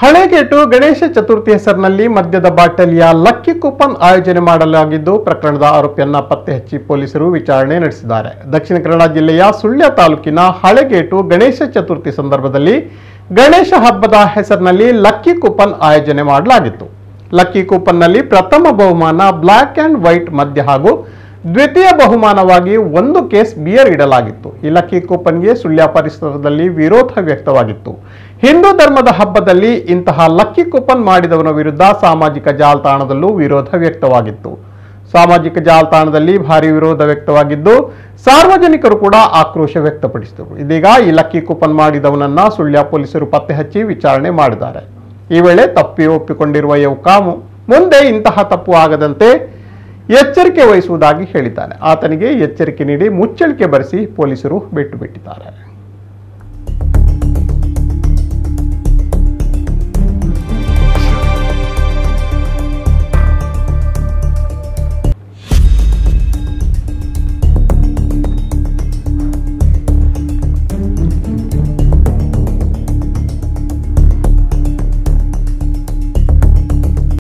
ಹಳೆಗೇಟು ಗಣೇಶ ಚತುರ್ಥಿ ಹೆಸರಿನಲ್ಲಿ ಮದ್ಯದ ಬಾಟಲಿಯ lucky coupon ಆಯೋಜನೆ ಮಾಡಲಾಗಿದ್ದು ಪ್ರಕರಣದ ಆರೋಪಿಯನ್ನ ಪತ್ತೆ ಹಚ್ಚಿ ಪೊಲೀಸರು ವಿಚಾರಣೆ ನಡೆಸಿದ್ದಾರೆ ದಕ್ಷಿಣ ಕನ್ನಡ ಜಿಲ್ಲೆಯ ಸುಳ್ಯ ತಾಲೂಕಿನ ಹಳೆಗೇಟು ಗಣೇಶ ಚತುರ್ಥಿ ಸಂದರ್ಭದಲ್ಲಿ ಗಣೇಶ ಹಬ್ಬದ ಹೆಸರಿನಲ್ಲಿ ಲಕ್ಕಿ ಕೂಪನ್ ಆಯೋಜನೆ ಮಾಡಲಾಗಿತ್ತು ಲಕ್ಕಿ ಕೂಪನ್ನಲ್ಲಿ ಪ್ರಥಮ ಬಹುಮಾನ ಬ್ಲ್ಯಾಕ್ ಅಂಡ್ ವೈಟ್ ಮದ್ಯ ಹಾಗೂ ದ್ವಿತೀಯ ಬಹುಮಾನವಾಗಿ ಒಂದು ಕೇಸ್ ಬಿಯರ್ ಇಡಲಾಗಿತ್ತು ಈ ಲಕ್ಕಿ ಕೂಪನ್ಗೆ ಸುಳ್ಯ ಪರಿಸರದಲ್ಲಿ ವಿರೋಧ ವ್ಯಕ್ತವಾಗಿತ್ತು ಹಿಂದೂ ಧರ್ಮದ ಹಬ್ಬದಲ್ಲಿ ಇಂತಹ ಲಕ್ಕಿ ಕೂಪನ್ ಮಾಡಿದವನ ವಿರುದ್ಧ ಸಾಮಾಜಿಕ ಜಾಲತಾಣದಲ್ಲೂ ವಿರೋಧ ವ್ಯಕ್ತವಾಗಿತ್ತು ಸಾಮಾಜಿಕ ಜಾಲತಾಣದಲ್ಲಿ ಭಾರಿ ವಿರೋಧ ವ್ಯಕ್ತವಾಗಿದ್ದು ಸಾರ್ವಜನಿಕರು ಕೂಡ ಆಕ್ರೋಶ ವ್ಯಕ್ತಪಡಿಸಿದರು ಇದೀಗ ಈ ಲಕ್ಕಿ ಕೂಪನ್ ಮಾಡಿದವನನ್ನ ಸುಳ್ಯ ಪೊಲೀಸರು ಪತ್ತೆ ಹಚ್ಚಿ ವಿಚಾರಣೆ ಮಾಡಿದ್ದಾರೆ ಈ ವೇಳೆ ತಪ್ಪಿ ಒಪ್ಪಿಕೊಂಡಿರುವ ಯುವಕ ಮು- ಮುಂದೆ ಇಂತಹ ತಪ್ಪು ಆಗದಂತೆ ಎಚ್ಚರಿಕೆ ವಹಿಸುವುದಾಗಿ ಹೇಳಿದ್ದಾನೆ ಆತನಿಗೆ ಎಚ್ಚರಿಕೆ ನೀಡಿ ಮುಚ್ಚಳಿಕೆ ಬರೆಸಿ ಪೊಲೀಸರು ಬಿಟ್ಟು ಬಿಟ್ಟಿದ್ದಾರೆ